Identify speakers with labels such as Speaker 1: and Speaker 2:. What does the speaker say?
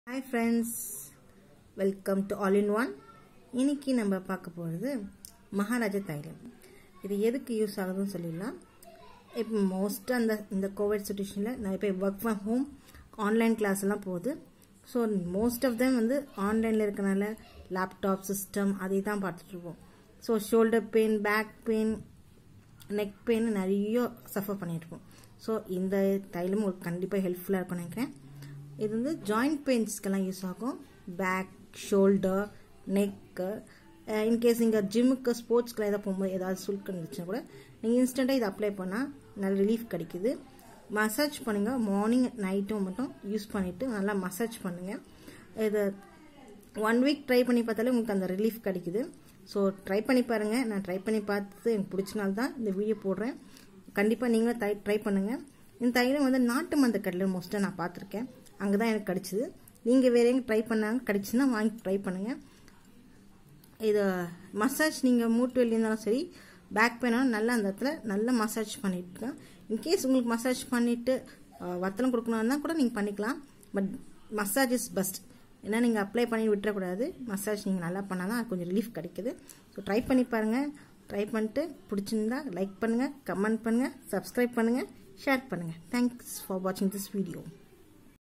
Speaker 1: hi friends welcome to all in one இன்னைக்கு நம்ம பார்க்க போகிறது மகாராஜா தைலம் இது எதுக்கு யூஸ் ஆகுதுன்னு சொல்லிடலாம் இப்போ மோஸ்ட்டாக அந்த இந்த கோவிட் சுச்சுவேஷனில் நான் இப்போ work from home online class எல்லாம் போகுது ஸோ மோஸ்ட் ஆஃப் them வந்து ஆன்லைனில் இருக்கனால லேப்டாப் சிஸ்டம் அதை தான் பார்த்துட்ருப்போம் so shoulder pain back pain neck pain நிறைய சஃபர் பண்ணியிருப்போம் ஸோ இந்த தைலம் உங்களுக்கு கண்டிப்பாக ஹெல்ப்ஃபுல்லாக இருக்கும்னு நினைக்கிறேன் இது வந்து ஜாயிண்ட் பெயின்ஸ்க்கெல்லாம் யூஸ் ஆகும் பேக் ஷோல்டர் நெக்கு இன்கேஸ் நீங்கள் ஜிம்முக்கு ஸ்போர்ட்ஸ்க்குலாம் எதாவது போகும்போது ஏதாவது சுல்க் இருந்துச்சுன்னா கூட நீங்கள் இன்ஸ்டண்ட்டாக இதை அப்ளை பண்ணால் நல்ல ரிலீஃப் கிடைக்குது மசாஜ் பண்ணுங்கள் மார்னிங் நைட்டும் மட்டும் யூஸ் பண்ணிவிட்டு நல்லா மசாஜ் பண்ணுங்கள் இது ஒன் வீக் ட்ரை பண்ணி பார்த்தாலே உங்களுக்கு அந்த ரிலீஃப் கிடைக்குது ஸோ ட்ரை பண்ணி பாருங்கள் நான் ட்ரை பண்ணி பார்த்து எனக்கு பிடிச்சனால தான் இந்த வீடியோ போடுறேன் கண்டிப்பாக நீங்களும் தை ட்ரை பண்ணுங்கள் இந்த தைலம் வந்து நாட்டு மந்த கடையில் மோஸ்ட்டாக நான் பார்த்துருக்கேன் அங்கே தான் எனக்கு கிடச்சிது நீங்கள் வேறு எங்கே ட்ரை பண்ணாங்க கிடச்சுன்னா வாங்கி ட்ரை பண்ணுங்கள் இது மசாஜ் நீங்கள் மூட்டு வலி இருந்தாலும் சரி பேக் பெயினாலும் நல்லா அந்த இடத்துல நல்லா மசாஜ் பண்ணிட்டு இன்கேஸ் உங்களுக்கு மசாஜ் பண்ணிவிட்டு வத்தலம் கொடுக்கணும்னா கூட நீங்கள் பண்ணிக்கலாம் பட் மசாஜ் இஸ் பெஸ்ட் ஏன்னா நீங்கள் அப்ளை பண்ணி விட்டுறக்கூடாது மசாஜ் நீங்கள் நல்லா பண்ணால் தான் கொஞ்சம் ரிலீஃப் கிடைக்குது ஸோ ட்ரை பண்ணி பாருங்கள் ட்ரை பண்ணிட்டு பிடிச்சிருந்தா லைக் பண்ணுங்கள் கமெண்ட் பண்ணுங்கள் சப்ஸ்கிரைப் பண்ணுங்கள் ஷேர் பண்ணுங்கள் தேங்க்ஸ் ஃபார் வாட்சிங் திஸ் வீடியோ